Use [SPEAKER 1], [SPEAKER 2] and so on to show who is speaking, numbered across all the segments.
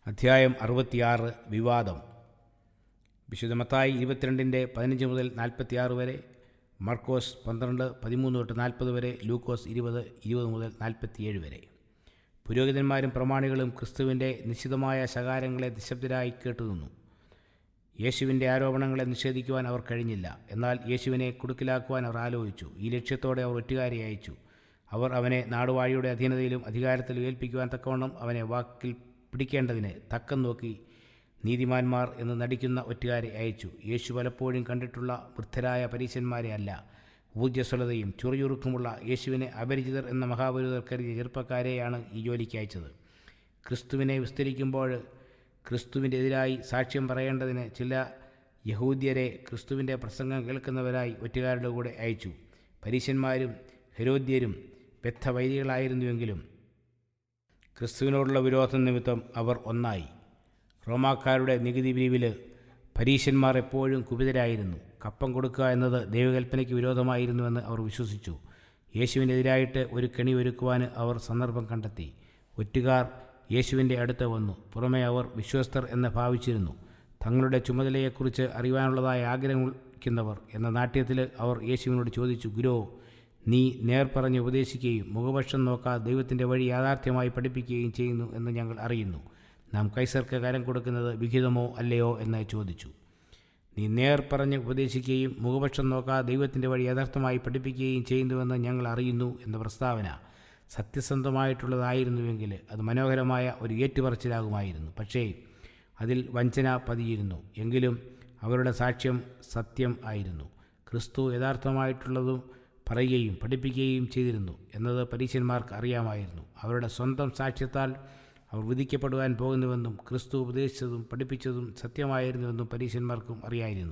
[SPEAKER 1] അധ്യായം അറുപത്തിയാറ് വിവാദം വിശുദ്ധ മത്തായി ഇരുപത്തിരണ്ടിൻ്റെ പതിനഞ്ച് മുതൽ നാൽപ്പത്തിയാറ് വരെ മർക്കോസ് പന്ത്രണ്ട് പതിമൂന്ന് തൊട്ട് നാൽപ്പത് വരെ ലൂക്കോസ് ഇരുപത് ഇരുപത് മുതൽ നാൽപ്പത്തിയേഴ് വരെ പുരോഹിതന്മാരും പ്രമാണികളും ക്രിസ്തുവിൻ്റെ നിശ്ചിതമായ ശകാരങ്ങളെ നിശബ്ദരായി കേട്ടുനിന്നു യേശുവിൻ്റെ ആരോപണങ്ങളെ നിഷേധിക്കുവാൻ അവർ കഴിഞ്ഞില്ല എന്നാൽ യേശുവിനെ കുടുക്കിലാക്കുവാൻ അവർ ആലോചിച്ചു ഈ ലക്ഷ്യത്തോടെ അവർ ഒറ്റുകാരെ അയച്ചു അവർ അവനെ നാടുവാഴിയുടെ അധീനതയിലും അധികാരത്തിലും ഏൽപ്പിക്കുവാൻ തക്കവണ്ണം അവനെ വാക്കിൽ പിടിക്കേണ്ടതിന് തക്കം നോക്കി നീതിമാന്മാർ എന്ന് നടിക്കുന്ന ഒറ്റുകാരെ അയച്ചു യേശു പലപ്പോഴും കണ്ടിട്ടുള്ള വൃദ്ധരായ പരീശന്മാരെ അല്ല ഊർജ്ജസ്വലതയും ചുറുചുറുക്കുമുള്ള യേശുവിനെ അപരിചിതർ എന്ന മഹാപുരുതർ കരുതിയ ചെറുപ്പക്കാരെയാണ് ഈ ജോലിക്ക് അയച്ചത് ക്രിസ്തുവിനെ വിസ്തരിക്കുമ്പോൾ ക്രിസ്തുവിൻ്റെ എതിരായി സാക്ഷ്യം പറയേണ്ടതിന് ചില യഹൂദ്യരെ ക്രിസ്തുവിൻ്റെ പ്രസംഗം കേൾക്കുന്നവരായി ഒറ്റുകാരുടെ കൂടെ അയച്ചു പരീശന്മാരും ഹെരോദ്യരും ബദ്ധവൈരികളായിരുന്നുവെങ്കിലും ക്രിസ്തുവിനോടുള്ള വിരോധം നിമിത്തം അവർ ഒന്നായി റോമാക്കാരുടെ നികുതി പിരിവിൽ പരീശന്മാർ എപ്പോഴും കുപിതരായിരുന്നു കപ്പം കൊടുക്കുക എന്നത് ദൈവകൽപ്പനയ്ക്ക് വിരോധമായിരുന്നുവെന്ന് അവർ വിശ്വസിച്ചു യേശുവിനെതിരായിട്ട് ഒരു കെണി ഒരുക്കുവാൻ അവർ സന്ദർഭം കണ്ടെത്തി ഒറ്റുകാർ യേശുവിൻ്റെ അടുത്ത് വന്നു പുറമേ അവർ വിശ്വസ്തർ എന്ന് ഭാവിച്ചിരുന്നു തങ്ങളുടെ ചുമതലയെക്കുറിച്ച് അറിയാനുള്ളതായ ആഗ്രഹം വയ്ക്കുന്നവർ എന്ന നാട്യത്തിൽ അവർ യേശുവിനോട് ചോദിച്ചു ഗുരോ നീ നേർ പറഞ്ഞ് ഉപദേശിക്കുകയും മുഖപക്ഷം നോക്കാതെ ദൈവത്തിൻ്റെ വഴി യാഥാർത്ഥ്യമായി പഠിപ്പിക്കുകയും ചെയ്യുന്നു എന്ന് ഞങ്ങൾ അറിയുന്നു നാം കൈസർക്ക് കരം കൊടുക്കുന്നത് വിഹിതമോ അല്ലയോ എന്ന് ചോദിച്ചു നീ നേർ പറഞ്ഞ് ഉപദേശിക്കുകയും മുഖപക്ഷം നോക്കാതെ ദൈവത്തിൻ്റെ വഴി യഥാർത്ഥമായി പഠിപ്പിക്കുകയും ചെയ്യുന്നുവെന്ന് ഞങ്ങൾ അറിയുന്നു എന്ന പ്രസ്താവന സത്യസന്ധമായിട്ടുള്ളതായിരുന്നുവെങ്കിൽ അത് മനോഹരമായ ഒരു ഏറ്റുപറച്ചിലാകുമായിരുന്നു പക്ഷേ അതിൽ വഞ്ചന പതിയിരുന്നു എങ്കിലും അവരുടെ സാക്ഷ്യം സത്യം ആയിരുന്നു ക്രിസ്തു യഥാർത്ഥമായിട്ടുള്ളതും പറയുകയും പഠിപ്പിക്കുകയും ചെയ്തിരുന്നു എന്നത് പരീശന്മാർക്ക് അറിയാമായിരുന്നു അവരുടെ സ്വന്തം സാക്ഷ്യത്താൽ അവർ വിധിക്കപ്പെടുവാൻ പോകുന്നുവെന്നും ക്രിസ്തു ഉപദേശിച്ചതും പഠിപ്പിച്ചതും സത്യമായിരുന്നുവെന്നും പരീശന്മാർക്കും അറിയായിരുന്നു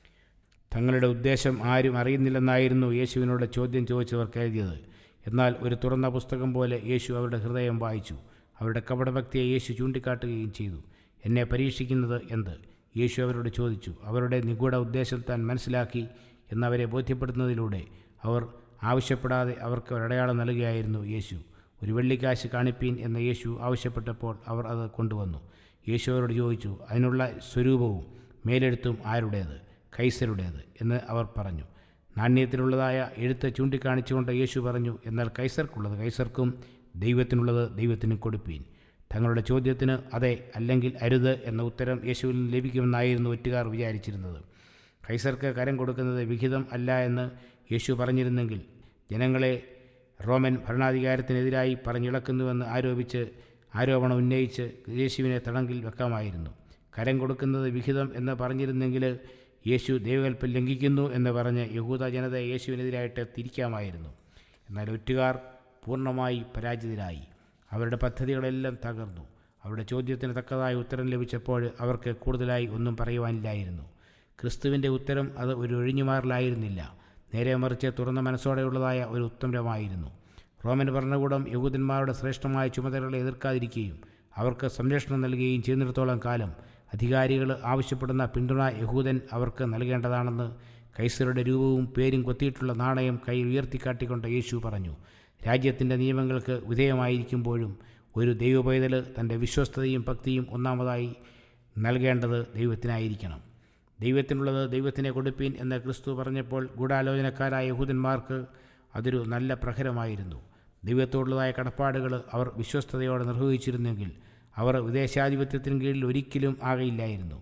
[SPEAKER 1] തങ്ങളുടെ ഉദ്ദേശം ആരും അറിയുന്നില്ലെന്നായിരുന്നു യേശുവിനോട് ചോദ്യം ചോദിച്ചവർ കരുതിയത് എന്നാൽ ഒരു തുറന്ന പുസ്തകം പോലെ യേശു അവരുടെ ഹൃദയം വായിച്ചു അവരുടെ കപടഭക്തിയെ യേശു ചൂണ്ടിക്കാട്ടുകയും ചെയ്തു എന്നെ പരീക്ഷിക്കുന്നത് എന്ത് യേശു അവരോട് ചോദിച്ചു അവരുടെ നിഗൂഢ ഉദ്ദേശം താൻ മനസ്സിലാക്കി എന്നവരെ ബോധ്യപ്പെടുത്തുന്നതിലൂടെ അവർ ആവശ്യപ്പെടാതെ അവർക്ക് ഒരടയാളം നൽകുകയായിരുന്നു യേശു ഒരു വെള്ളിക്കാശ് കാണിപ്പീൻ എന്ന് യേശു ആവശ്യപ്പെട്ടപ്പോൾ അവർ അത് കൊണ്ടുവന്നു യേശു അവരോട് ചോദിച്ചു അതിനുള്ള സ്വരൂപവും മേലെഴുത്തും ആരുടേത് കൈസരുടേത് എന്ന് അവർ പറഞ്ഞു നാണ്യത്തിലുള്ളതായ എഴുത്ത് ചൂണ്ടിക്കാണിച്ചുകൊണ്ട് യേശു പറഞ്ഞു എന്നാൽ കൈസർക്കുള്ളത് കൈസർക്കും ദൈവത്തിനുള്ളത് ദൈവത്തിനും കൊടുപ്പീൻ തങ്ങളുടെ ചോദ്യത്തിന് അതെ അല്ലെങ്കിൽ അരുത് എന്ന ഉത്തരം യേശുവിൽ നിന്ന് ലഭിക്കുമെന്നായിരുന്നു ഒറ്റുകാർ വിചാരിച്ചിരുന്നത് കൈസർക്ക് കരം കൊടുക്കുന്നത് വിഹിതം അല്ല എന്ന് യേശു പറഞ്ഞിരുന്നെങ്കിൽ ജനങ്ങളെ റോമൻ ഭരണാധികാരത്തിനെതിരായി പറഞ്ഞിളക്കുന്നുവെന്ന് ആരോപിച്ച് ആരോപണം ഉന്നയിച്ച് യേശുവിനെ തടങ്കിൽ വെക്കാമായിരുന്നു കരം കൊടുക്കുന്നത് വിഹിതം എന്ന് പറഞ്ഞിരുന്നെങ്കിൽ യേശു ദൈവകൽപ്പം ലംഘിക്കുന്നു എന്ന് പറഞ്ഞ് യഹൂദ ജനത യേശുവിനെതിരായിട്ട് തിരിക്കാമായിരുന്നു എന്നാൽ ഒറ്റുകാർ പൂർണ്ണമായി പരാജിതരായി അവരുടെ പദ്ധതികളെല്ലാം തകർന്നു അവരുടെ ചോദ്യത്തിന് തക്കതായ ഉത്തരം ലഭിച്ചപ്പോൾ അവർക്ക് കൂടുതലായി ഒന്നും പറയുവാനില്ലായിരുന്നു ക്രിസ്തുവിൻ്റെ ഉത്തരം അത് ഒരു ഒഴിഞ്ഞുമാറലായിരുന്നില്ല നേരെ മറിച്ച് തുറന്ന മനസ്സോടെയുള്ളതായ ഒരു ഉത്തരമായിരുന്നു റോമൻ ഭരണകൂടം യഹൂദന്മാരുടെ ശ്രേഷ്ഠമായ ചുമതലകളെ എതിർക്കാതിരിക്കുകയും അവർക്ക് സംരക്ഷണം നൽകുകയും ചെയ്യുന്നിടത്തോളം കാലം അധികാരികൾ ആവശ്യപ്പെടുന്ന പിന്തുണ യഹൂദൻ അവർക്ക് നൽകേണ്ടതാണെന്ന് കൈസറുടെ രൂപവും പേരും കൊത്തിയിട്ടുള്ള നാണയം കൈ ഉയർത്തിക്കാട്ടിക്കൊണ്ട് യേശു പറഞ്ഞു രാജ്യത്തിൻ്റെ നിയമങ്ങൾക്ക് വിധേയമായിരിക്കുമ്പോഴും ഒരു ദൈവപൈതൽ തൻ്റെ വിശ്വസ്തതയും ഭക്തിയും ഒന്നാമതായി നൽകേണ്ടത് ദൈവത്തിനായിരിക്കണം ദൈവത്തിനുള്ളത് ദൈവത്തിനെ കൊടുപ്പീൻ എന്ന് ക്രിസ്തു പറഞ്ഞപ്പോൾ ഗൂഢാലോചനക്കാരായ യഹൂദന്മാർക്ക് അതൊരു നല്ല പ്രഹരമായിരുന്നു ദൈവത്തോടുള്ളതായ കടപ്പാടുകൾ അവർ വിശ്വസ്തയോടെ നിർവഹിച്ചിരുന്നെങ്കിൽ അവർ വിദേശാധിപത്യത്തിന് കീഴിൽ ഒരിക്കലും ആകയില്ലായിരുന്നു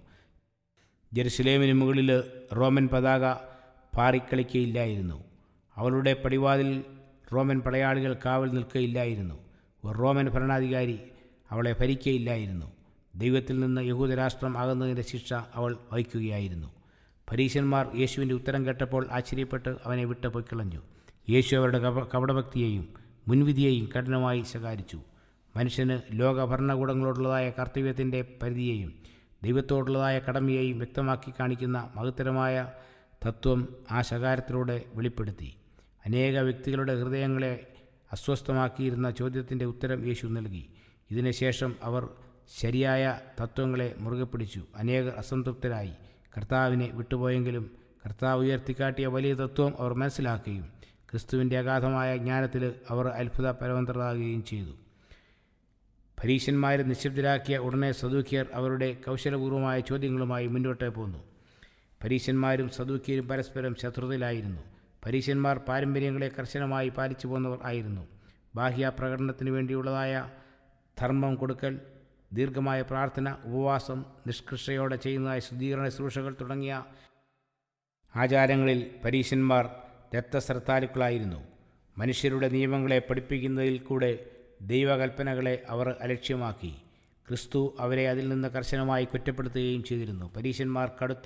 [SPEAKER 1] ജെറുസലേമിന് മുകളിൽ റോമൻ പതാക പാറിക്കളിക്കയില്ലായിരുന്നു അവളുടെ പടിവാതിൽ റോമൻ പടയാളികൾ കാവൽ നിൽക്കയില്ലായിരുന്നു ഒരു റോമൻ ഭരണാധികാരി അവളെ ഭരിക്കയില്ലായിരുന്നു ദൈവത്തിൽ നിന്ന് യഹൂദരാഷ്ട്രം ആകുന്നതിൻ്റെ ശിക്ഷ അവൾ വഹിക്കുകയായിരുന്നു പരീശന്മാർ യേശുവിൻ്റെ ഉത്തരം കേട്ടപ്പോൾ ആശ്ചര്യപ്പെട്ട് അവനെ വിട്ട് പൊയ്ക്കളഞ്ഞു യേശു അവരുടെ കപ കപടഭക്തിയെയും മുൻവിധിയെയും കഠിനമായി ശകാരിച്ചു മനുഷ്യന് ലോക ഭരണകൂടങ്ങളോടുള്ളതായ കർത്തവ്യത്തിൻ്റെ പരിധിയെയും ദൈവത്തോടുള്ളതായ കടമയെയും വ്യക്തമാക്കി കാണിക്കുന്ന മഹത്തരമായ തത്വം ആ ശകാരത്തിലൂടെ വെളിപ്പെടുത്തി അനേക വ്യക്തികളുടെ ഹൃദയങ്ങളെ അസ്വസ്ഥമാക്കിയിരുന്ന ചോദ്യത്തിൻ്റെ ഉത്തരം യേശു നൽകി ഇതിനുശേഷം അവർ ശരിയായ തത്വങ്ങളെ മുറുകെ പിടിച്ചു അനേകർ അസംതൃപ്തരായി കർത്താവിനെ വിട്ടുപോയെങ്കിലും കർത്താവ് ഉയർത്തിക്കാട്ടിയ വലിയ തത്വം അവർ മനസ്സിലാക്കുകയും ക്രിസ്തുവിൻ്റെ അഗാധമായ ജ്ഞാനത്തിൽ അവർ അത്ഭുത പരവന്തരാകുകയും ചെയ്തു പരീശന്മാരെ നിശബ്ദരാക്കിയ ഉടനെ സദൂക്യർ അവരുടെ കൗശലപൂർവമായ ചോദ്യങ്ങളുമായി മുന്നോട്ട് പോന്നു പരീശന്മാരും സദൂക്യരും പരസ്പരം ശത്രുതയിലായിരുന്നു പരീശന്മാർ പാരമ്പര്യങ്ങളെ കർശനമായി പാലിച്ചു പോന്നവർ ആയിരുന്നു ബാഹ്യ പ്രകടനത്തിന് വേണ്ടിയുള്ളതായ ധർമ്മം കൊടുക്കൽ ദീർഘമായ പ്രാർത്ഥന ഉപവാസം നിഷ്കൃഷയോടെ ചെയ്യുന്നതായ ശുദ്ധീകരണ ശുശ്രൂഷകൾ തുടങ്ങിയ ആചാരങ്ങളിൽ പരീശന്മാർ രക്തശ്രദ്ധാലുക്കളായിരുന്നു മനുഷ്യരുടെ നിയമങ്ങളെ പഠിപ്പിക്കുന്നതിൽ കൂടെ ദൈവകൽപ്പനകളെ അവർ അലക്ഷ്യമാക്കി ക്രിസ്തു അവരെ അതിൽ നിന്ന് കർശനമായി കുറ്റപ്പെടുത്തുകയും ചെയ്തിരുന്നു പരീശന്മാർ കടുത്ത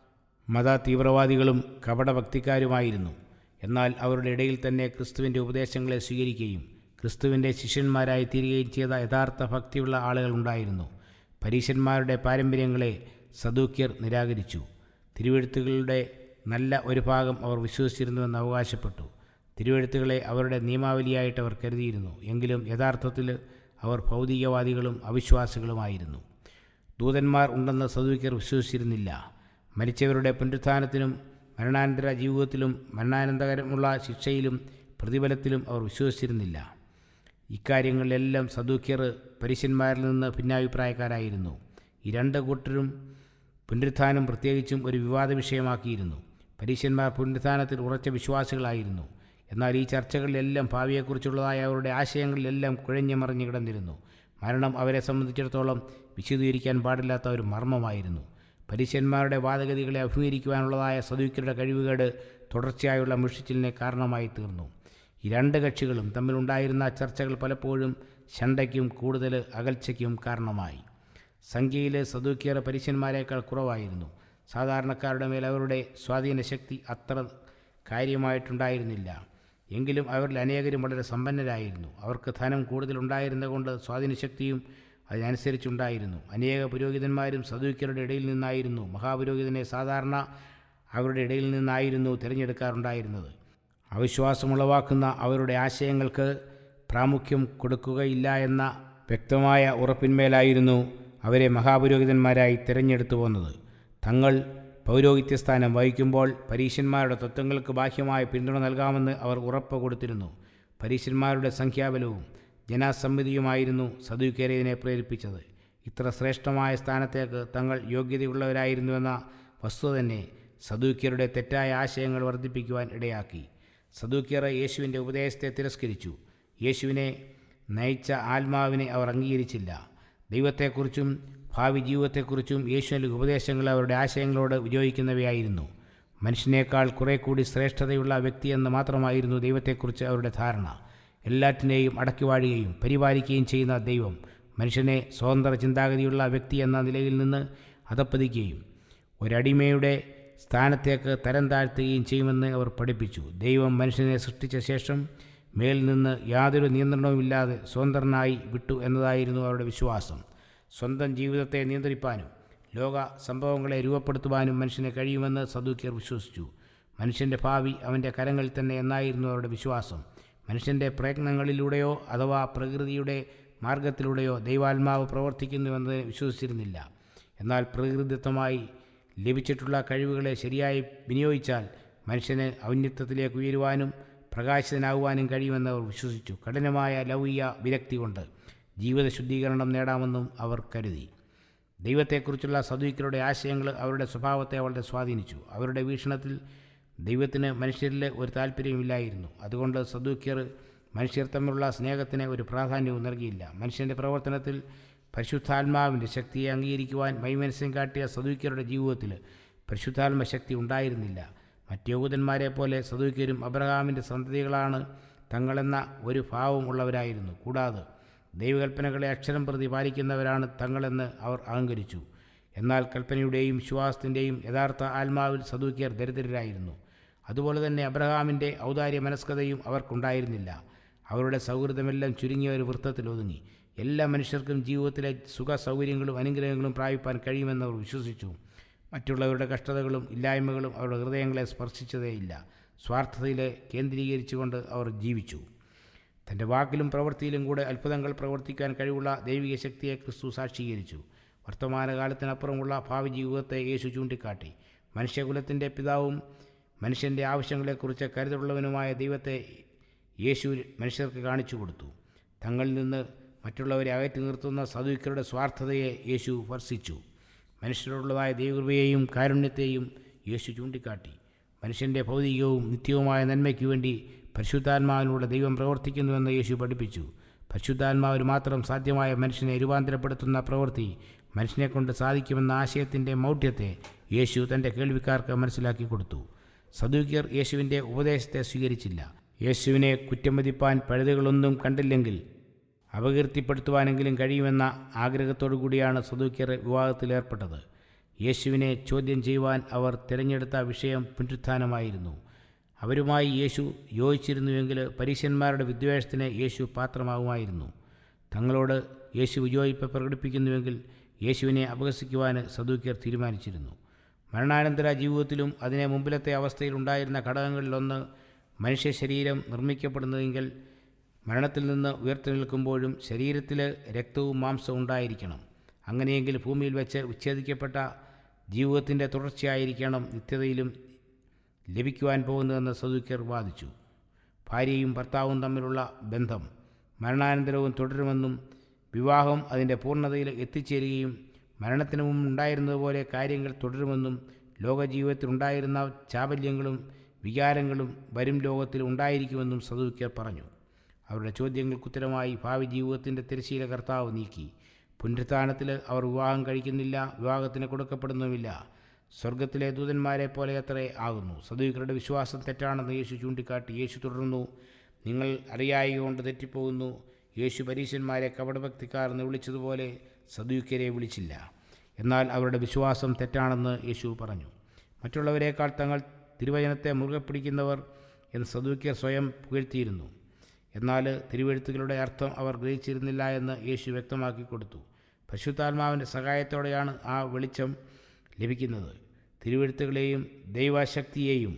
[SPEAKER 1] മത തീവ്രവാദികളും കപടഭക്തിക്കാരുമായിരുന്നു എന്നാൽ അവരുടെ ഇടയിൽ തന്നെ ക്രിസ്തുവിൻ്റെ ഉപദേശങ്ങളെ സ്വീകരിക്കുകയും ക്രിസ്തുവിൻ്റെ ശിഷ്യന്മാരായി തീരുകയും ചെയ്ത യഥാർത്ഥ ഭക്തിയുള്ള ആളുകൾ ഉണ്ടായിരുന്നു പരീശന്മാരുടെ പാരമ്പര്യങ്ങളെ സദൂക്യർ നിരാകരിച്ചു തിരുവെഴുത്തുകളുടെ നല്ല ഒരു ഭാഗം അവർ വിശ്വസിച്ചിരുന്നുവെന്ന് അവകാശപ്പെട്ടു തിരുവെഴുത്തുകളെ അവരുടെ നിയമാവലിയായിട്ട് അവർ കരുതിയിരുന്നു എങ്കിലും യഥാർത്ഥത്തിൽ അവർ ഭൗതികവാദികളും അവിശ്വാസികളുമായിരുന്നു ദൂതന്മാർ ഉണ്ടെന്ന് സദൂക്യർ വിശ്വസിച്ചിരുന്നില്ല മരിച്ചവരുടെ പുനരുത്ഥാനത്തിനും മരണാനന്തര ജീവിതത്തിലും മരണാനന്തകരമുള്ള ശിക്ഷയിലും പ്രതിഫലത്തിലും അവർ വിശ്വസിച്ചിരുന്നില്ല ഇക്കാര്യങ്ങളിലെല്ലാം സദൂക്യർ പരീശന്മാരിൽ നിന്ന് ഭിന്നാഭിപ്രായക്കാരായിരുന്നു ഈ രണ്ട് കൂട്ടരും പുനരുത്ഥാനം പ്രത്യേകിച്ചും ഒരു വിവാദ വിഷയമാക്കിയിരുന്നു പരീശന്മാർ പുനരുത്ഥാനത്തിൽ ഉറച്ച വിശ്വാസികളായിരുന്നു എന്നാൽ ഈ ചർച്ചകളിലെല്ലാം ഭാവിയെക്കുറിച്ചുള്ളതായ അവരുടെ ആശയങ്ങളിലെല്ലാം കുഴഞ്ഞമറിഞ്ഞു കിടന്നിരുന്നു മരണം അവരെ സംബന്ധിച്ചിടത്തോളം വിശദീകരിക്കാൻ പാടില്ലാത്ത ഒരു മർമ്മമായിരുന്നു പരീശന്മാരുടെ വാദഗതികളെ അഭിമുഖീകരിക്കുവാനുള്ളതായ സദൂക്യരുടെ കഴിവുകേട് തുടർച്ചയായുള്ള മുഷിച്ചിലിനെ കാരണമായി തീർന്നു ഈ രണ്ട് കക്ഷികളും തമ്മിലുണ്ടായിരുന്ന ചർച്ചകൾ പലപ്പോഴും ശണ്ടയ്ക്കും കൂടുതൽ അകൽച്ചയ്ക്കും കാരണമായി സംഖ്യയിലെ സദൂക്യർ പരീശന്മാരെക്കാൾ കുറവായിരുന്നു സാധാരണക്കാരുടെ മേൽ അവരുടെ സ്വാധീനശക്തി അത്ര കാര്യമായിട്ടുണ്ടായിരുന്നില്ല എങ്കിലും അവരിൽ അനേകരും വളരെ സമ്പന്നരായിരുന്നു അവർക്ക് ധനം കൂടുതലുണ്ടായിരുന്നതുകൊണ്ട് സ്വാധീനശക്തിയും അതിനനുസരിച്ചുണ്ടായിരുന്നു അനേക പുരോഹിതന്മാരും സദൂക്യരുടെ ഇടയിൽ നിന്നായിരുന്നു മഹാപുരോഹിതനെ സാധാരണ അവരുടെ ഇടയിൽ നിന്നായിരുന്നു തിരഞ്ഞെടുക്കാറുണ്ടായിരുന്നത് അവിശ്വാസമുളവാക്കുന്ന അവരുടെ ആശയങ്ങൾക്ക് പ്രാമുഖ്യം കൊടുക്കുകയില്ല എന്ന വ്യക്തമായ ഉറപ്പിന്മേലായിരുന്നു അവരെ മഹാപുരോഹിതന്മാരായി തിരഞ്ഞെടുത്തു പോന്നത് തങ്ങൾ പൗരോഹിത്യസ്ഥാനം വഹിക്കുമ്പോൾ പരീശന്മാരുടെ തത്വങ്ങൾക്ക് ബാഹ്യമായ പിന്തുണ നൽകാമെന്ന് അവർ ഉറപ്പ് കൊടുത്തിരുന്നു പരീശന്മാരുടെ സംഖ്യാബലവും ജനസമ്മതിയുമായിരുന്നു സദുക്കരെ ഇതിനെ പ്രേരിപ്പിച്ചത് ഇത്ര ശ്രേഷ്ഠമായ സ്ഥാനത്തേക്ക് തങ്ങൾ യോഗ്യതയുള്ളവരായിരുന്നുവെന്ന വസ്തുത തന്നെ സദൂക്യരുടെ തെറ്റായ ആശയങ്ങൾ വർദ്ധിപ്പിക്കുവാൻ ഇടയാക്കി സദൂക്യർ യേശുവിൻ്റെ ഉപദേശത്തെ തിരസ്കരിച്ചു യേശുവിനെ നയിച്ച ആത്മാവിനെ അവർ അംഗീകരിച്ചില്ല ദൈവത്തെക്കുറിച്ചും ഭാവി ജീവിതത്തെക്കുറിച്ചും യേശു നൽകിയ ഉപദേശങ്ങൾ അവരുടെ ആശയങ്ങളോട് വിയോജിക്കുന്നവയായിരുന്നു മനുഷ്യനേക്കാൾ കുറെ കൂടി ശ്രേഷ്ഠതയുള്ള വ്യക്തിയെന്ന് മാത്രമായിരുന്നു ദൈവത്തെക്കുറിച്ച് അവരുടെ ധാരണ എല്ലാറ്റിനെയും അടക്കി വാഴുകയും പരിപാലിക്കുകയും ചെയ്യുന്ന ദൈവം മനുഷ്യനെ സ്വതന്ത്ര ചിന്താഗതിയുള്ള വ്യക്തി എന്ന നിലയിൽ നിന്ന് അധപ്പതിക്കുകയും ഒരടിമയുടെ സ്ഥാനത്തേക്ക് തരം താഴ്ത്തുകയും ചെയ്യുമെന്ന് അവർ പഠിപ്പിച്ചു ദൈവം മനുഷ്യനെ സൃഷ്ടിച്ച ശേഷം മേൽ നിന്ന് യാതൊരു നിയന്ത്രണവുമില്ലാതെ സ്വതന്ത്രനായി വിട്ടു എന്നതായിരുന്നു അവരുടെ വിശ്വാസം സ്വന്തം ജീവിതത്തെ നിയന്ത്രിപ്പാനും ലോക സംഭവങ്ങളെ രൂപപ്പെടുത്തുവാനും മനുഷ്യന് കഴിയുമെന്ന് സദൂക്യർ വിശ്വസിച്ചു മനുഷ്യൻ്റെ ഭാവി അവൻ്റെ കരങ്ങളിൽ തന്നെ എന്നായിരുന്നു അവരുടെ വിശ്വാസം മനുഷ്യൻ്റെ പ്രയത്നങ്ങളിലൂടെയോ അഥവാ പ്രകൃതിയുടെ മാർഗത്തിലൂടെയോ ദൈവാത്മാവ് പ്രവർത്തിക്കുന്നുവെന്ന് വിശ്വസിച്ചിരുന്നില്ല എന്നാൽ പ്രകൃതിദത്തമായി ലഭിച്ചിട്ടുള്ള കഴിവുകളെ ശരിയായി വിനിയോഗിച്ചാൽ മനുഷ്യന് ഔന്നത്യത്തിലേക്ക് ഉയരുവാനും പ്രകാശിതനാകുവാനും കഴിയുമെന്ന് അവർ വിശ്വസിച്ചു കഠിനമായ ലൗകിക വിരക്തി കൊണ്ട് ജീവിത ശുദ്ധീകരണം നേടാമെന്നും അവർ കരുതി ദൈവത്തെക്കുറിച്ചുള്ള സദുക്കളുടെ ആശയങ്ങൾ അവരുടെ സ്വഭാവത്തെ വളരെ സ്വാധീനിച്ചു അവരുടെ വീക്ഷണത്തിൽ ദൈവത്തിന് മനുഷ്യരിൽ ഒരു താല്പര്യമില്ലായിരുന്നു അതുകൊണ്ട് സദൂക്യർ മനുഷ്യർ തമ്മിലുള്ള സ്നേഹത്തിന് ഒരു പ്രാധാന്യവും നൽകിയില്ല മനുഷ്യൻ്റെ പ്രവർത്തനത്തിൽ പരിശുദ്ധാത്മാവിൻ്റെ ശക്തിയെ അംഗീകരിക്കുവാൻ വൈമനസ്യം കാട്ടിയ സദൂക്യരുടെ ജീവിതത്തിൽ പരിശുദ്ധാത്മ ശക്തി ഉണ്ടായിരുന്നില്ല മറ്റ് യഹൂദന്മാരെ പോലെ സദൂക്യരും അബ്രഹാമിൻ്റെ സന്തതികളാണ് തങ്ങളെന്ന ഒരു ഭാവം ഉള്ളവരായിരുന്നു കൂടാതെ ദൈവകൽപ്പനകളെ അക്ഷരം പ്രതി പാലിക്കുന്നവരാണ് തങ്ങളെന്ന് അവർ അഹങ്കരിച്ചു എന്നാൽ കൽപ്പനയുടെയും വിശ്വാസത്തിൻ്റെയും യഥാർത്ഥ ആത്മാവിൽ സദൂക്യർ ദരിദ്രരായിരുന്നു അതുപോലെ തന്നെ അബ്രഹാമിൻ്റെ ഔദാര്യ മനസ്കതയും അവർക്കുണ്ടായിരുന്നില്ല അവരുടെ സൗഹൃദമെല്ലാം ചുരുങ്ങിയ ഒരു വൃത്തത്തിൽ ഒതുങ്ങി എല്ലാ മനുഷ്യർക്കും ജീവിതത്തിലെ സുഖ സൗകര്യങ്ങളും അനുഗ്രഹങ്ങളും പ്രാപിപ്പാൻ കഴിയുമെന്ന് അവർ വിശ്വസിച്ചു മറ്റുള്ളവരുടെ കഷ്ടതകളും ഇല്ലായ്മകളും അവരുടെ ഹൃദയങ്ങളെ സ്പർശിച്ചതേയില്ല സ്വാർത്ഥതയിൽ കേന്ദ്രീകരിച്ചുകൊണ്ട് അവർ ജീവിച്ചു തൻ്റെ വാക്കിലും പ്രവൃത്തിയിലും കൂടെ അത്ഭുതങ്ങൾ പ്രവർത്തിക്കാൻ കഴിവുള്ള ദൈവിക ശക്തിയെ ക്രിസ്തു സാക്ഷീകരിച്ചു വർത്തമാനകാലത്തിനപ്പുറമുള്ള ഭാവി ജീവിതത്തെ യേശു ചൂണ്ടിക്കാട്ടി മനുഷ്യകുലത്തിൻ്റെ പിതാവും മനുഷ്യൻ്റെ ആവശ്യങ്ങളെക്കുറിച്ച് കരുതലുള്ളവനുമായ ദൈവത്തെ യേശു മനുഷ്യർക്ക് കാണിച്ചു കൊടുത്തു തങ്ങളിൽ നിന്ന് മറ്റുള്ളവരെ അകറ്റി നിർത്തുന്ന സദുക്കരുടെ സ്വാർത്ഥതയെ യേശു സ്പർശിച്ചു മനുഷ്യരോടുള്ളതായ ദൈവകൃപയെയും കാരുണ്യത്തെയും യേശു ചൂണ്ടിക്കാട്ടി മനുഷ്യൻ്റെ ഭൗതികവും നിത്യവുമായ നന്മയ്ക്ക് വേണ്ടി പരിശുദ്ധാത്മാവിലൂടെ ദൈവം പ്രവർത്തിക്കുന്നുവെന്ന് യേശു പഠിപ്പിച്ചു പരിശുദ്ധാത്മാവിന് മാത്രം സാധ്യമായ മനുഷ്യനെ രൂപാന്തരപ്പെടുത്തുന്ന പ്രവൃത്തി മനുഷ്യനെക്കൊണ്ട് സാധിക്കുമെന്ന ആശയത്തിൻ്റെ മൗഢ്യത്തെ യേശു തൻ്റെ കേൾവിക്കാർക്ക് മനസ്സിലാക്കി കൊടുത്തു സദൂക്യർ യേശുവിൻ്റെ ഉപദേശത്തെ സ്വീകരിച്ചില്ല യേശുവിനെ കുറ്റം മതിപ്പാൻ പഴുതുകളൊന്നും കണ്ടില്ലെങ്കിൽ അപകീർത്തിപ്പെടുത്തുവാനെങ്കിലും കഴിയുമെന്ന ആഗ്രഹത്തോടു കൂടിയാണ് സദൂക്യർ വിവാഹത്തിലേർപ്പെട്ടത് യേശുവിനെ ചോദ്യം ചെയ്യുവാൻ അവർ തിരഞ്ഞെടുത്ത വിഷയം പുനരുത്ഥാനമായിരുന്നു അവരുമായി യേശു യോജിച്ചിരുന്നുവെങ്കിൽ പരീശന്മാരുടെ വിദ്വേഷത്തിന് യേശു പാത്രമാകുമായിരുന്നു തങ്ങളോട് യേശു വിയോജിപ്പ് പ്രകടിപ്പിക്കുന്നുവെങ്കിൽ യേശുവിനെ അപഹസിക്കുവാൻ സദൂക്യർ തീരുമാനിച്ചിരുന്നു മരണാനന്തര ജീവിതത്തിലും അതിനെ മുമ്പിലത്തെ അവസ്ഥയിൽ ഉണ്ടായിരുന്ന ഘടകങ്ങളിലൊന്ന് മനുഷ്യ ശരീരം നിർമ്മിക്കപ്പെടുന്നതെങ്കിൽ മരണത്തിൽ നിന്ന് ഉയർത്തെഴുന്നേൽക്കുമ്പോഴും ശരീരത്തിൽ രക്തവും മാംസവും ഉണ്ടായിരിക്കണം അങ്ങനെയെങ്കിൽ ഭൂമിയിൽ വെച്ച് വിച്ഛേദിക്കപ്പെട്ട ജീവിതത്തിൻ്റെ തുടർച്ചയായിരിക്കണം നിത്യതയിലും ലഭിക്കുവാൻ പോകുന്നതെന്ന് സദുക്യർ വാദിച്ചു ഭാര്യയും ഭർത്താവും തമ്മിലുള്ള ബന്ധം മരണാനന്തരവും തുടരുമെന്നും വിവാഹം അതിൻ്റെ പൂർണ്ണതയിൽ എത്തിച്ചേരുകയും മരണത്തിന് മുമ്പ് ഉണ്ടായിരുന്നതുപോലെ കാര്യങ്ങൾ തുടരുമെന്നും ലോകജീവിതത്തിലുണ്ടായിരുന്ന ചാബല്യങ്ങളും വികാരങ്ങളും വരും ലോകത്തിൽ ഉണ്ടായിരിക്കുമെന്നും സദുക്യർ പറഞ്ഞു അവരുടെ ചോദ്യങ്ങൾക്കുത്തരമായി ഭാവി ജീവിതത്തിൻ്റെ തിരശീല കർത്താവ് നീക്കി പുനരുത്ഥാനത്തിൽ അവർ വിവാഹം കഴിക്കുന്നില്ല വിവാഹത്തിന് കൊടുക്കപ്പെടുന്നുമില്ല സ്വർഗത്തിലെ ദൂതന്മാരെ പോലെ അത്രേ ആകുന്നു സദുവിക്കരുടെ വിശ്വാസം തെറ്റാണെന്ന് യേശു ചൂണ്ടിക്കാട്ടി യേശു തുടർന്നു നിങ്ങൾ അറിയായ കൊണ്ട് തെറ്റിപ്പോകുന്നു യേശു പരീശന്മാരെ കപടഭക്തിക്കാർ എന്ന് വിളിച്ചതുപോലെ സദുവിക്കരെ വിളിച്ചില്ല എന്നാൽ അവരുടെ വിശ്വാസം തെറ്റാണെന്ന് യേശു പറഞ്ഞു മറ്റുള്ളവരെക്കാൾ തങ്ങൾ തിരുവചനത്തെ മുറുകെ പിടിക്കുന്നവർ എന്ന് സദുക്യർ സ്വയം പുകഴ്ത്തിയിരുന്നു എന്നാൽ തിരുവെഴുത്തുകളുടെ അർത്ഥം അവർ ഗ്രഹിച്ചിരുന്നില്ല എന്ന് യേശു വ്യക്തമാക്കി കൊടുത്തു പശുത്താത്മാവിൻ്റെ സഹായത്തോടെയാണ് ആ വെളിച്ചം ലഭിക്കുന്നത് തിരുവെഴുത്തുകളെയും ദൈവശക്തിയെയും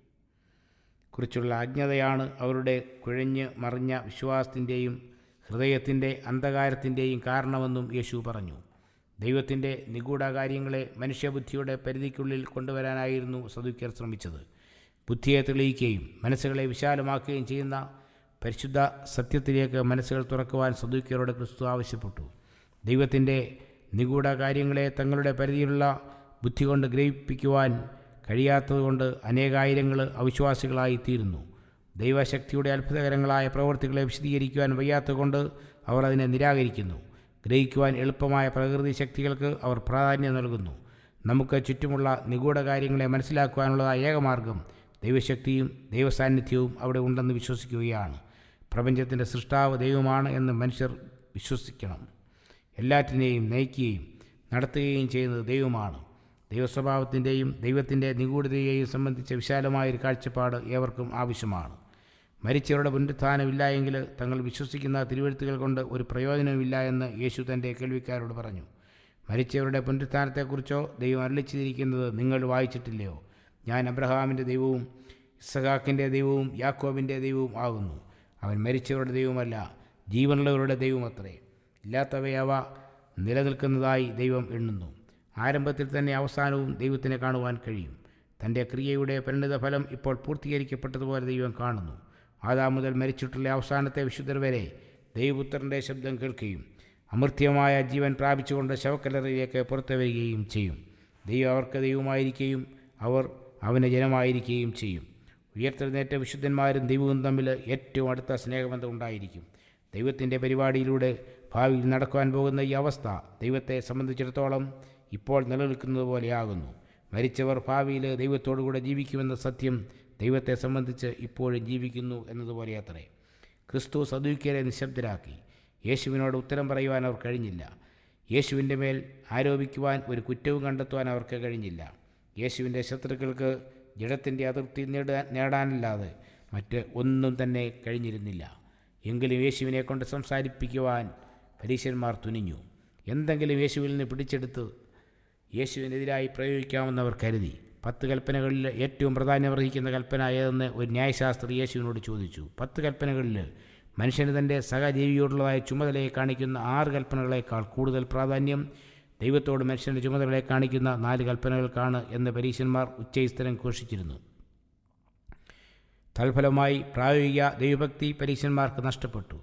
[SPEAKER 1] കുറിച്ചുള്ള അജ്ഞതയാണ് അവരുടെ കുഴഞ്ഞ് മറിഞ്ഞ വിശ്വാസത്തിൻ്റെയും ഹൃദയത്തിൻ്റെ അന്ധകാരത്തിൻ്റെയും കാരണമെന്നും യേശു പറഞ്ഞു ദൈവത്തിൻ്റെ നിഗൂഢ കാര്യങ്ങളെ മനുഷ്യബുദ്ധിയുടെ പരിധിക്കുള്ളിൽ കൊണ്ടുവരാനായിരുന്നു സദുക്യർ ശ്രമിച്ചത് ബുദ്ധിയെ തെളിയിക്കുകയും മനസ്സുകളെ വിശാലമാക്കുകയും ചെയ്യുന്ന പരിശുദ്ധ സത്യത്തിലേക്ക് മനസ്സുകൾ തുറക്കുവാൻ സദുക്യരോട് ക്രിസ്തു ആവശ്യപ്പെട്ടു ദൈവത്തിൻ്റെ നിഗൂഢ കാര്യങ്ങളെ തങ്ങളുടെ പരിധിയിലുള്ള ബുദ്ധി കൊണ്ട് ഗ്രഹിപ്പിക്കുവാൻ കഴിയാത്തതുകൊണ്ട് അനേകായിരങ്ങൾ അവിശ്വാസികളായി തീരുന്നു ദൈവശക്തിയുടെ അത്ഭുതകരങ്ങളായ പ്രവൃത്തികളെ വിശദീകരിക്കുവാൻ വയ്യാത്തതുകൊണ്ട് അവർ അതിനെ നിരാകരിക്കുന്നു ഗ്രഹിക്കുവാൻ എളുപ്പമായ പ്രകൃതി ശക്തികൾക്ക് അവർ പ്രാധാന്യം നൽകുന്നു നമുക്ക് ചുറ്റുമുള്ള നിഗൂഢ കാര്യങ്ങളെ മനസ്സിലാക്കുവാനുള്ളതായ ഏകമാർഗം ദൈവശക്തിയും ദൈവസാന്നിധ്യവും അവിടെ ഉണ്ടെന്ന് വിശ്വസിക്കുകയാണ് പ്രപഞ്ചത്തിൻ്റെ സൃഷ്ടാവ് ദൈവമാണ് എന്ന് മനുഷ്യർ വിശ്വസിക്കണം എല്ലാറ്റിനെയും നയിക്കുകയും നടത്തുകയും ചെയ്യുന്നത് ദൈവമാണ് ദൈവസ്വഭാവത്തിൻ്റെയും ദൈവത്തിൻ്റെ നിഗൂഢതയെയും സംബന്ധിച്ച വിശാലമായൊരു കാഴ്ചപ്പാട് ഏവർക്കും ആവശ്യമാണ് മരിച്ചവരുടെ പുനരുത്ഥാനമില്ല എങ്കിൽ തങ്ങൾ വിശ്വസിക്കുന്ന തിരുവഴുത്തുകൾ കൊണ്ട് ഒരു പ്രയോജനവുമില്ല എന്ന് യേശു തൻ്റെ കേൾവിക്കാരോട് പറഞ്ഞു മരിച്ചവരുടെ പുനരുത്ഥാനത്തെക്കുറിച്ചോ ദൈവം അരളിച്ചിരിക്കുന്നത് നിങ്ങൾ വായിച്ചിട്ടില്ലയോ ഞാൻ അബ്രഹാമിൻ്റെ ദൈവവും ഇസഹാക്കിൻ്റെ ദൈവവും യാക്കോബിൻ്റെ ദൈവവും ആകുന്നു അവൻ മരിച്ചവരുടെ ദൈവമല്ല ജീവനുള്ളവരുടെ ദൈവമത്രേ ഇല്ലാത്തവയവ നിലനിൽക്കുന്നതായി ദൈവം എണ്ണുന്നു ആരംഭത്തിൽ തന്നെ അവസാനവും ദൈവത്തിനെ കാണുവാൻ കഴിയും തൻ്റെ ക്രിയയുടെ പരിണിത ഫലം ഇപ്പോൾ പൂർത്തീകരിക്കപ്പെട്ടതുപോലെ ദൈവം കാണുന്നു ആദാം മുതൽ മരിച്ചിട്ടുള്ള അവസാനത്തെ വിശുദ്ധർ വരെ ദൈവപുത്രൻ്റെ ശബ്ദം കേൾക്കുകയും അമൃത്യമായ ജീവൻ പ്രാപിച്ചുകൊണ്ട് ശവക്കല്ലറയിലേക്ക് പുറത്തു വരികയും ചെയ്യും ദൈവം അവർക്ക് ദൈവമായിരിക്കുകയും അവർ അവന് ജനമായിരിക്കുകയും ചെയ്യും ഉയർത്തെഴുന്നേറ്റ വിശുദ്ധന്മാരും ദൈവവും തമ്മിൽ ഏറ്റവും അടുത്ത സ്നേഹബന്ധം ഉണ്ടായിരിക്കും ദൈവത്തിൻ്റെ പരിപാടിയിലൂടെ ഭാവിയിൽ നടക്കുവാൻ പോകുന്ന ഈ അവസ്ഥ ദൈവത്തെ സംബന്ധിച്ചിടത്തോളം ഇപ്പോൾ നിലനിൽക്കുന്നത് പോലെയാകുന്നു മരിച്ചവർ ഭാവിയിൽ ദൈവത്തോടുകൂടെ ജീവിക്കുമെന്ന സത്യം ദൈവത്തെ സംബന്ധിച്ച് ഇപ്പോഴും ജീവിക്കുന്നു എന്നതുപോലെ അത്രേ ക്രിസ്തു സദുക്യരെ നിശബ്ദരാക്കി യേശുവിനോട് ഉത്തരം പറയുവാൻ അവർ കഴിഞ്ഞില്ല യേശുവിൻ്റെ മേൽ ആരോപിക്കുവാൻ ഒരു കുറ്റവും കണ്ടെത്തുവാൻ അവർക്ക് കഴിഞ്ഞില്ല യേശുവിൻ്റെ ശത്രുക്കൾക്ക് ജഡത്തിൻ്റെ അതിർത്തി നേടാൻ നേടാനല്ലാതെ മറ്റ് ഒന്നും തന്നെ കഴിഞ്ഞിരുന്നില്ല എങ്കിലും യേശുവിനെ കൊണ്ട് സംസാരിപ്പിക്കുവാൻ പരീശന്മാർ തുനിഞ്ഞു എന്തെങ്കിലും യേശുവിൽ നിന്ന് പിടിച്ചെടുത്ത് യേശുവിനെതിരായി പ്രയോഗിക്കാമെന്നവർ കരുതി പത്ത് കൽപ്പനകളിൽ ഏറ്റവും പ്രാധാന്യമർഹിക്കുന്ന കൽപ്പന ഏതെന്ന് ഒരു ന്യായശാസ്ത്രി യേശുവിനോട് ചോദിച്ചു പത്ത് കൽപ്പനകളിൽ മനുഷ്യന് തൻ്റെ സഹജീവിയോടുള്ളതായ ചുമതലയെ കാണിക്കുന്ന ആറ് കൽപ്പനകളേക്കാൾ കൂടുതൽ പ്രാധാന്യം ദൈവത്തോട് മനുഷ്യൻ്റെ ചുമതലകളെ കാണിക്കുന്ന നാല് കൽപ്പനകൾക്കാണ് എന്ന് പരീശന്മാർ ഉച്ചയിസ്തരം ഘോഷിച്ചിരുന്നു തൽഫലമായി പ്രായോഗിക ദൈവഭക്തി പരീശന്മാർക്ക് നഷ്ടപ്പെട്ടു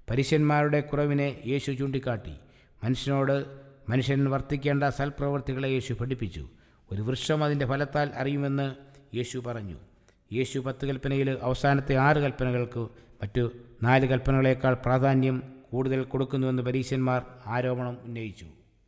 [SPEAKER 1] പരീശന്മാരുടെ കുറവിനെ യേശു ചൂണ്ടിക്കാട്ടി മനുഷ്യനോട് മനുഷ്യൻ വർത്തിക്കേണ്ട സൽപ്രവർത്തികളെ യേശു പഠിപ്പിച്ചു ഒരു വൃക്ഷം അതിൻ്റെ ഫലത്താൽ അറിയുമെന്ന് യേശു പറഞ്ഞു യേശു പത്ത് കൽപ്പനയിൽ അവസാനത്തെ ആറ് കൽപ്പനകൾക്ക് മറ്റു നാല് കൽപ്പനകളേക്കാൾ പ്രാധാന്യം കൂടുതൽ കൊടുക്കുന്നുവെന്ന് പരീശന്മാർ ആരോപണം ഉന്നയിച്ചു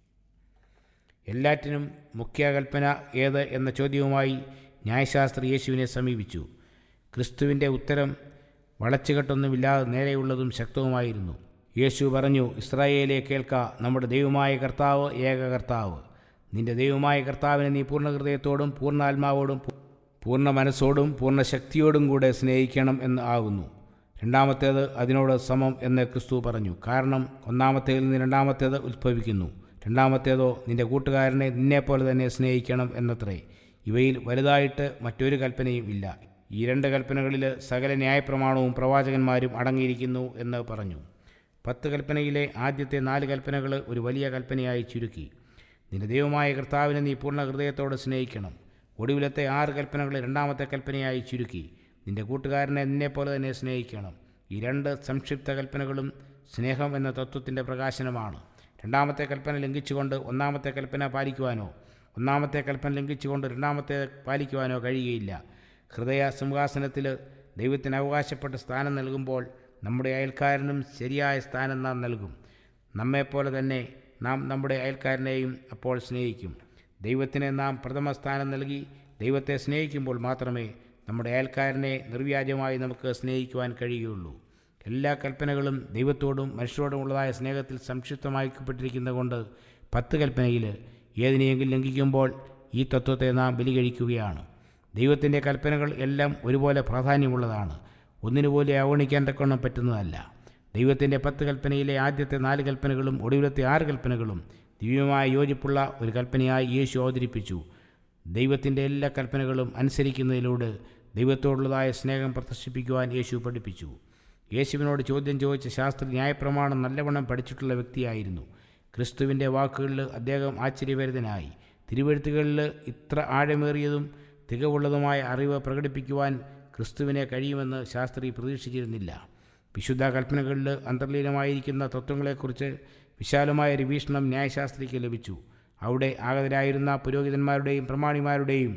[SPEAKER 1] എല്ലാറ്റിനും മുഖ്യ കൽപ്പന ഏത് എന്ന ചോദ്യവുമായി ന്യായശാസ്ത്രി യേശുവിനെ സമീപിച്ചു ക്രിസ്തുവിൻ്റെ ഉത്തരം വളച്ചുകെട്ടൊന്നുമില്ലാതെ നേരെയുള്ളതും ശക്തവുമായിരുന്നു യേശു പറഞ്ഞു ഇസ്രായേലെ കേൾക്ക നമ്മുടെ ദൈവമായ കർത്താവ് ഏക കർത്താവ് നിന്റെ ദൈവമായ കർത്താവിനെ നീ പൂർണ്ണ ഹൃദയത്തോടും പൂർണ്ണ ആത്മാവോടും പൂർണ്ണ മനസ്സോടും പൂർണ്ണ ശക്തിയോടും കൂടെ സ്നേഹിക്കണം എന്ന് ആകുന്നു രണ്ടാമത്തേത് അതിനോട് സമം എന്ന് ക്രിസ്തു പറഞ്ഞു കാരണം ഒന്നാമത്തേതിൽ നിന്ന് രണ്ടാമത്തേത് ഉത്ഭവിക്കുന്നു രണ്ടാമത്തേതോ നിന്റെ കൂട്ടുകാരനെ നിന്നെപ്പോലെ തന്നെ സ്നേഹിക്കണം എന്നത്രേ ഇവയിൽ വലുതായിട്ട് മറ്റൊരു കൽപ്പനയും ഇല്ല ഈ രണ്ട് കൽപ്പനകളിൽ സകല ന്യായപ്രമാണവും പ്രവാചകന്മാരും അടങ്ങിയിരിക്കുന്നു എന്ന് പറഞ്ഞു പത്ത് കൽപ്പനയിലെ ആദ്യത്തെ നാല് കൽപ്പനകൾ ഒരു വലിയ കൽപ്പനയായി ചുരുക്കി നിന്റെ ദൈവമായ കർത്താവിനെ നീ പൂർണ്ണ ഹൃദയത്തോടെ സ്നേഹിക്കണം ഒടുവിലത്തെ ആറ് കൽപ്പനകൾ രണ്ടാമത്തെ കൽപ്പനയായി ചുരുക്കി നിന്റെ കൂട്ടുകാരനെ നിന്നെപ്പോലെ തന്നെ സ്നേഹിക്കണം ഈ രണ്ട് സംക്ഷിപ്ത കൽപ്പനകളും സ്നേഹം എന്ന തത്വത്തിൻ്റെ പ്രകാശനമാണ് രണ്ടാമത്തെ കൽപ്പന ലംഘിച്ചുകൊണ്ട് ഒന്നാമത്തെ കൽപ്പന പാലിക്കുവാനോ ഒന്നാമത്തെ കൽപ്പന ലംഘിച്ചുകൊണ്ട് രണ്ടാമത്തെ പാലിക്കുവാനോ കഴിയുകയില്ല ഹൃദയ സിംഹാസനത്തിൽ ദൈവത്തിന് അവകാശപ്പെട്ട സ്ഥാനം നൽകുമ്പോൾ നമ്മുടെ അയൽക്കാരനും ശരിയായ സ്ഥാനം നാം നൽകും നമ്മെപ്പോലെ തന്നെ നാം നമ്മുടെ അയൽക്കാരനെയും അപ്പോൾ സ്നേഹിക്കും ദൈവത്തിന് നാം പ്രഥമ സ്ഥാനം നൽകി ദൈവത്തെ സ്നേഹിക്കുമ്പോൾ മാത്രമേ നമ്മുടെ അയൽക്കാരനെ നിർവ്യാജമായി നമുക്ക് സ്നേഹിക്കുവാൻ കഴിയുകയുള്ളൂ എല്ലാ കൽപ്പനകളും ദൈവത്തോടും മനുഷ്യരോടുമുള്ളതായ സ്നേഹത്തിൽ സംക്ഷിപ്തമാക്കപ്പെട്ടിരിക്കുന്നത് കൊണ്ട് പത്ത് കൽപ്പനയിൽ ഏതിനെയെങ്കിലും ലംഘിക്കുമ്പോൾ ഈ തത്വത്തെ നാം ബലികഴിക്കുകയാണ് ദൈവത്തിൻ്റെ കൽപ്പനകൾ എല്ലാം ഒരുപോലെ പ്രാധാന്യമുള്ളതാണ് ഒന്നിനുപോലെ അവഗണിക്കാൻ തക്കവണ്ണം പറ്റുന്നതല്ല ദൈവത്തിൻ്റെ പത്ത് കൽപ്പനയിലെ ആദ്യത്തെ നാല് കൽപ്പനകളും ഒടുവിലത്തെ ആറ് കൽപ്പനകളും ദിവ്യമായ യോജിപ്പുള്ള ഒരു കൽപ്പനയായി യേശു അവതരിപ്പിച്ചു ദൈവത്തിൻ്റെ എല്ലാ കൽപ്പനകളും അനുസരിക്കുന്നതിലൂടെ ദൈവത്തോടുള്ളതായ സ്നേഹം പ്രദർശിപ്പിക്കുവാൻ യേശു പഠിപ്പിച്ചു യേശുവിനോട് ചോദ്യം ചോദിച്ച ശാസ്ത്ര ന്യായപ്രമാണം നല്ലവണ്ണം പഠിച്ചിട്ടുള്ള വ്യക്തിയായിരുന്നു ക്രിസ്തുവിൻ്റെ വാക്കുകളിൽ അദ്ദേഹം ആശ്ചര്യഭരിതനായി തിരുവഴുത്തുകളിൽ ഇത്ര ആഴമേറിയതും തികവുള്ളതുമായ അറിവ് പ്രകടിപ്പിക്കുവാൻ ക്രിസ്തുവിനെ കഴിയുമെന്ന് ശാസ്ത്രി പ്രതീക്ഷിച്ചിരുന്നില്ല വിശുദ്ധ കൽപ്പനകളിൽ അന്തർലീനമായിരിക്കുന്ന തത്വങ്ങളെക്കുറിച്ച് വിശാലമായ ഒരു വീക്ഷണം ന്യായശാസ്ത്രിക്ക് ലഭിച്ചു അവിടെ ആഗതരായിരുന്ന പുരോഹിതന്മാരുടെയും പ്രമാണിമാരുടെയും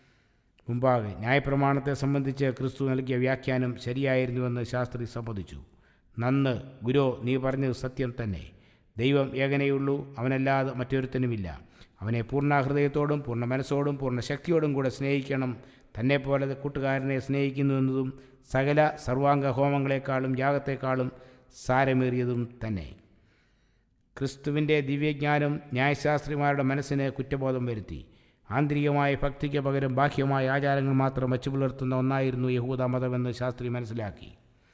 [SPEAKER 1] മുമ്പാകെ ന്യായപ്രമാണത്തെ സംബന്ധിച്ച് ക്രിസ്തു നൽകിയ വ്യാഖ്യാനം ശരിയായിരുന്നുവെന്ന് ശാസ്ത്രി സമ്മതിച്ചു നന്ന് ഗുരു നീ പറഞ്ഞത് സത്യം തന്നെ ദൈവം ഏകനേയുള്ളൂ അവനല്ലാതെ മറ്റൊരുത്തനുമില്ല അവനെ പൂർണ്ണ ഹൃദയത്തോടും പൂർണ്ണ മനസ്സോടും പൂർണ്ണ ശക്തിയോടും കൂടെ സ്നേഹിക്കണം തന്നെപ്പോലെ കൂട്ടുകാരനെ സ്നേഹിക്കുന്നു എന്നതും സകല സർവാംഗ ഹോമങ്ങളെക്കാളും യാഗത്തെക്കാളും സാരമേറിയതും തന്നെ ക്രിസ്തുവിൻ്റെ ദിവ്യജ്ഞാനം ന്യായശാസ്ത്രിമാരുടെ മനസ്സിന് കുറ്റബോധം വരുത്തി ആന്തരികമായ ഭക്തിക്ക് പകരം ബാഹ്യമായ ആചാരങ്ങൾ മാത്രം വച്ചു പുലർത്തുന്ന ഒന്നായിരുന്നു യഹൂദ മതമെന്ന് ശാസ്ത്രി മനസ്സിലാക്കി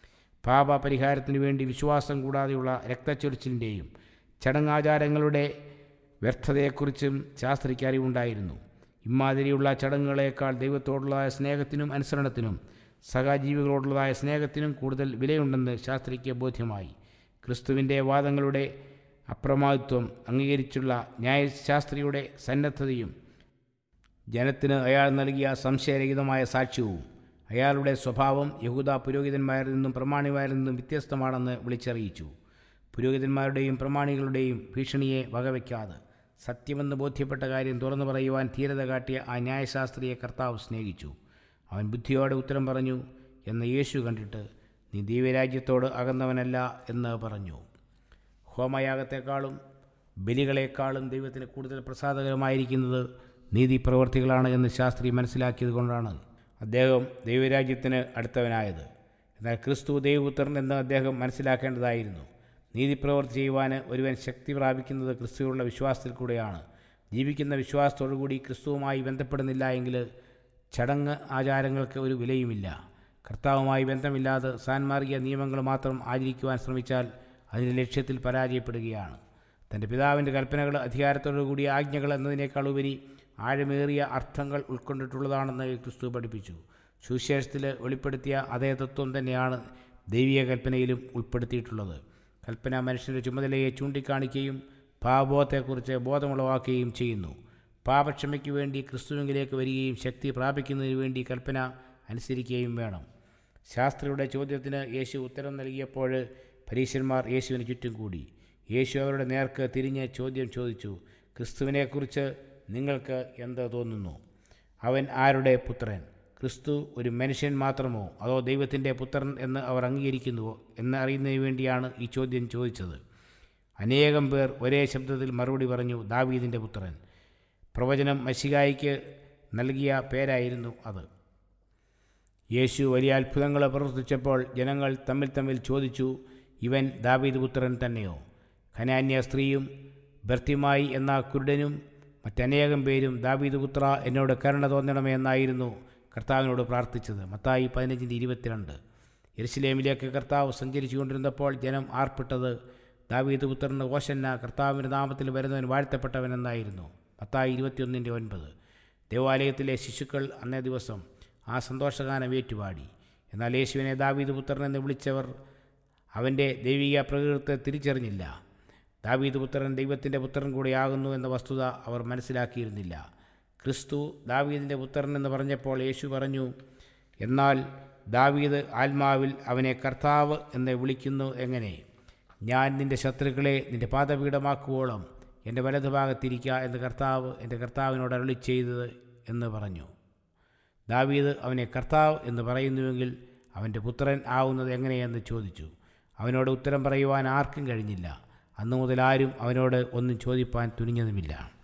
[SPEAKER 1] പാപ പരിഹാരത്തിനു വേണ്ടി വിശ്വാസം കൂടാതെയുള്ള രക്തച്ചൊരിച്ചിലിൻ്റെയും ചടങ്ങാചാരങ്ങളുടെ വ്യർത്ഥതയെക്കുറിച്ചും ശാസ്ത്രിക്ക് അറിവുണ്ടായിരുന്നു ഇമാതിരിയുള്ള ചടങ്ങുകളേക്കാൾ ദൈവത്തോടുള്ളതായ സ്നേഹത്തിനും അനുസരണത്തിനും സഹജീവികളോടുള്ളതായ സ്നേഹത്തിനും കൂടുതൽ വിലയുണ്ടെന്ന് ശാസ്ത്രിക്ക് ബോധ്യമായി ക്രിസ്തുവിൻ്റെ വാദങ്ങളുടെ അപ്രമാദിത്വം അംഗീകരിച്ചുള്ള ന്യായശാസ്ത്രിയുടെ സന്നദ്ധതയും ജനത്തിന് അയാൾ നൽകിയ സംശയരഹിതമായ സാക്ഷ്യവും അയാളുടെ സ്വഭാവം യഹൂദ പുരോഹിതന്മാരിൽ നിന്നും പ്രമാണിമാരിൽ നിന്നും വ്യത്യസ്തമാണെന്ന് വിളിച്ചറിയിച്ചു പുരോഹിതന്മാരുടെയും പ്രമാണികളുടെയും ഭീഷണിയെ വകവയ്ക്കാതെ സത്യമെന്ന് ബോധ്യപ്പെട്ട കാര്യം തുറന്നു പറയുവാൻ ധീരത കാട്ടിയ ആ ന്യായശാസ്ത്രിയെ കർത്താവ് സ്നേഹിച്ചു അവൻ ബുദ്ധിയോടെ ഉത്തരം പറഞ്ഞു എന്ന് യേശു കണ്ടിട്ട് നീ ദൈവരാജ്യത്തോട് അകന്നവനല്ല എന്ന് പറഞ്ഞു ഹോമയാഗത്തെക്കാളും ബലികളെക്കാളും ദൈവത്തിന് കൂടുതൽ പ്രസാദകരമായിരിക്കുന്നത് നീതിപ്രവർത്തികളാണ് എന്ന് ശാസ്ത്രി മനസ്സിലാക്കിയത് കൊണ്ടാണ് അദ്ദേഹം ദൈവരാജ്യത്തിന് അടുത്തവനായത് എന്നാൽ ക്രിസ്തു ദൈവപുത്രൻ എന്ന് അദ്ദേഹം മനസ്സിലാക്കേണ്ടതായിരുന്നു നീതിപ്രവർത്തി ചെയ്യുവാൻ ഒരുവൻ ശക്തി പ്രാപിക്കുന്നത് ക്രിസ്തുവിലുള്ള വിശ്വാസത്തിൽ കൂടെയാണ് ജീവിക്കുന്ന വിശ്വാസത്തോടുകൂടി ക്രിസ്തുവുമായി ബന്ധപ്പെടുന്നില്ല എങ്കിൽ ചടങ്ങ് ആചാരങ്ങൾക്ക് ഒരു വിലയുമില്ല കർത്താവുമായി ബന്ധമില്ലാതെ സാൻമാർഗിക നിയമങ്ങൾ മാത്രം ആചരിക്കുവാൻ ശ്രമിച്ചാൽ അതിൻ്റെ ലക്ഷ്യത്തിൽ പരാജയപ്പെടുകയാണ് തൻ്റെ പിതാവിൻ്റെ കൽപ്പനകൾ അധികാരത്തോടുകൂടിയ ആജ്ഞകൾ എന്നതിനേക്കാൾ ഉപരി ആഴമേറിയ അർത്ഥങ്ങൾ ഉൾക്കൊണ്ടിട്ടുള്ളതാണെന്ന് ക്രിസ്തു പഠിപ്പിച്ചു സുവിശേഷത്തിൽ വെളിപ്പെടുത്തിയ അതേ തത്വം തന്നെയാണ് ദൈവിക കൽപ്പനയിലും ഉൾപ്പെടുത്തിയിട്ടുള്ളത് കൽപ്പന മനുഷ്യൻ്റെ ചുമതലയെ ചൂണ്ടിക്കാണിക്കുകയും പാപബോധത്തെക്കുറിച്ച് ബോധമുളവാക്കുകയും ചെയ്യുന്നു പാപക്ഷമയ്ക്ക് വേണ്ടി ക്രിസ്തുവിലേക്ക് വരികയും ശക്തി പ്രാപിക്കുന്നതിന് വേണ്ടി കൽപ്പന അനുസരിക്കുകയും വേണം ശാസ്ത്രിയുടെ ചോദ്യത്തിന് യേശു ഉത്തരം നൽകിയപ്പോൾ പരീശന്മാർ യേശുവിന് ചുറ്റും കൂടി യേശു അവരുടെ നേർക്ക് തിരിഞ്ഞ് ചോദ്യം ചോദിച്ചു ക്രിസ്തുവിനെക്കുറിച്ച് നിങ്ങൾക്ക് എന്ത് തോന്നുന്നു അവൻ ആരുടെ പുത്രൻ ക്രിസ്തു ഒരു മനുഷ്യൻ മാത്രമോ അതോ ദൈവത്തിൻ്റെ പുത്രൻ എന്ന് അവർ അംഗീകരിക്കുന്നുവോ എന്ന് അറിയുന്നതിന് വേണ്ടിയാണ് ഈ ചോദ്യം ചോദിച്ചത് അനേകം പേർ ഒരേ ശബ്ദത്തിൽ മറുപടി പറഞ്ഞു ദാവീദിൻ്റെ പുത്രൻ പ്രവചനം മഷികായിക്ക് നൽകിയ പേരായിരുന്നു അത് യേശു വലിയ അത്ഭുതങ്ങൾ പ്രവർത്തിച്ചപ്പോൾ ജനങ്ങൾ തമ്മിൽ തമ്മിൽ ചോദിച്ചു ഇവൻ ദാവീദ് പുത്രൻ തന്നെയോ ഖനാന്യ സ്ത്രീയും ബർത്തിമായി എന്ന കുരുടനും മറ്റനേകം പേരും ദാവീദ് പുത്ര എന്നോട് കരുണ തോന്നണമേ എന്നായിരുന്നു കർത്താവിനോട് പ്രാർത്ഥിച്ചത് മത്തായി പതിനഞ്ചിൻ്റെ ഇരുപത്തിരണ്ട് യെരുസലേമിലേക്ക് കർത്താവ് സഞ്ചരിച്ചു കൊണ്ടിരുന്നപ്പോൾ ജനം ആർപ്പിട്ടത് ദാവീദ് പുത്രന് ഓശന്ന കർത്താവിൻ്റെ നാമത്തിൽ വരുന്നവൻ വാഴ്ത്തപ്പെട്ടവനെന്നായിരുന്നു മത്തായി ഇരുപത്തിയൊന്നിൻ്റെ ഒൻപത് ദേവാലയത്തിലെ ശിശുക്കൾ അന്നേ ദിവസം ആ സന്തോഷഗാനം ഏറ്റുപാടി എന്നാൽ യേശുവിനെ ദാവീദ് പുത്രൻ എന്ന് വിളിച്ചവർ അവൻ്റെ ദൈവിക പ്രകൃതത്തെ തിരിച്ചറിഞ്ഞില്ല ദാവീദ് പുത്രൻ ദൈവത്തിൻ്റെ പുത്രൻ കൂടിയാകുന്നു എന്ന വസ്തുത അവർ മനസ്സിലാക്കിയിരുന്നില്ല ക്രിസ്തു ദാവീദിൻ്റെ പുത്രൻ എന്ന് പറഞ്ഞപ്പോൾ യേശു പറഞ്ഞു എന്നാൽ ദാവീദ് ആത്മാവിൽ അവനെ കർത്താവ് എന്ന് വിളിക്കുന്നു എങ്ങനെ ഞാൻ നിൻ്റെ ശത്രുക്കളെ നിൻ്റെ പാദപീഠമാക്കുവോളം എൻ്റെ വലതുഭാഗത്തിരിക്കുക എന്ന് കർത്താവ് എൻ്റെ കർത്താവിനോട് അരുളി ചെയ്തത് എന്ന് പറഞ്ഞു ദാവീദ് അവനെ കർത്താവ് എന്ന് പറയുന്നുവെങ്കിൽ അവൻ്റെ പുത്രൻ ആവുന്നത് എങ്ങനെയെന്ന് ചോദിച്ചു അവനോട് ഉത്തരം പറയുവാൻ ആർക്കും കഴിഞ്ഞില്ല അന്നു മുതൽ ആരും അവനോട് ഒന്നും ചോദിപ്പാൻ തുനിഞ്ഞതുമില്ല